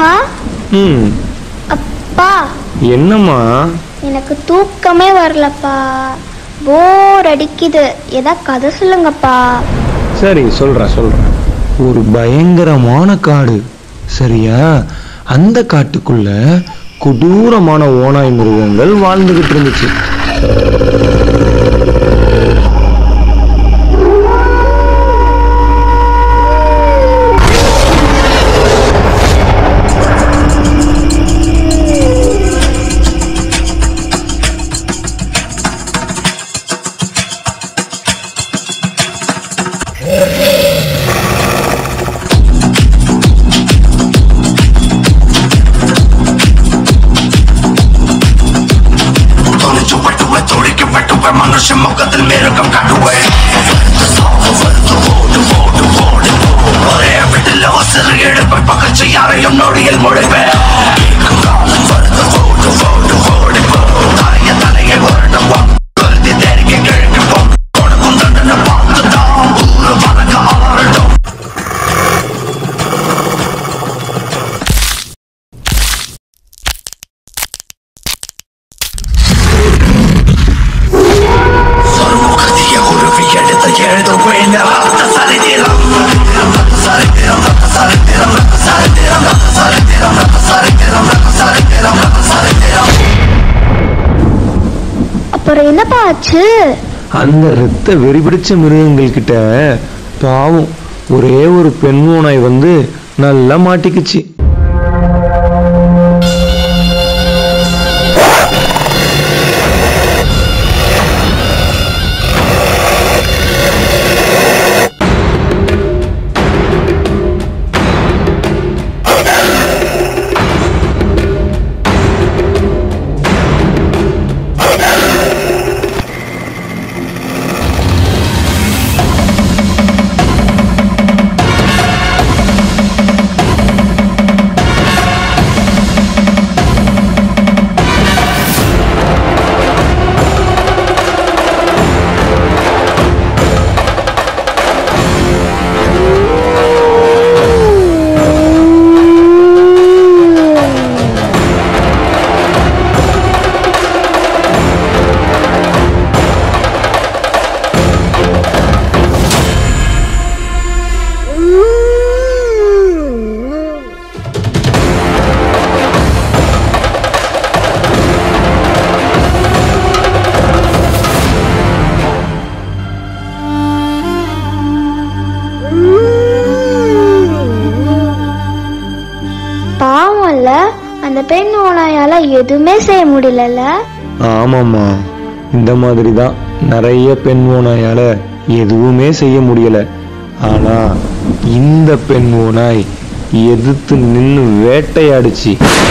அப்பா ம் அப்பா என்னம்மா எனக்கு தூக்கமே வரலப்பா போர் அடிக்குது ஏதா கதை சொல்லுங்கப்பா சரி சொல்றேன் சொல்றேன் ஒரு பயங்கரமான காடு சரியா அந்த காட்டுக்குள்ள கொடூரமான ஓநாய் மிருகங்கள் வாழ்ந்துகிட்டு இருந்துச்சு തുണിച്ചു പട്ടുവ തുടിക്ക് പട്ടുവ മനുഷ്യ മുഖത്തിൽ മെരുക്കം കണ്ടുവേ ഒരേ വീട്ടിൽ ഒസിറിയെടുപ്പ് പകച്ചു யாரையும் நொடியில் முடிப்பே தலைய தலையை வருடம் கருதி தெரிக்க கிழக்கு கொடுக்கும் தண்டனை பார்த்துதான் ஊரு வணக்க அலரட்டும் சொர்முகத்திய உருவி எடுத்து எழுதுவேன் ரத்த சரித்திரம் சரித்திரம் சரித்திரம் சரித்திரம் சரித்திரம் சரித்திரம் சரித்திரம் சரித்திரம் அப்புறம் என்னப்பா ஆச்சு அந்த இரத்த வெறிபிடிச்ச மிருகங்கள் கிட்ட பாவம் ஒரே ஒரு பெண் ஓநாய் வந்து நல்லா மாட்டிக்குச்சு பாவம்ல அந்த பெண் ஓனாயால எதுவுமே செய்ய முடியலல்ல ஆமாம்மா இந்த மாதிரி தான் நிறைய பெண் ஓநாயால எதுவுமே செய்ய முடியல ஆனா இந்த பெண் ஓநாய் எதிர்த்து நின்னு வேட்டையாடுச்சு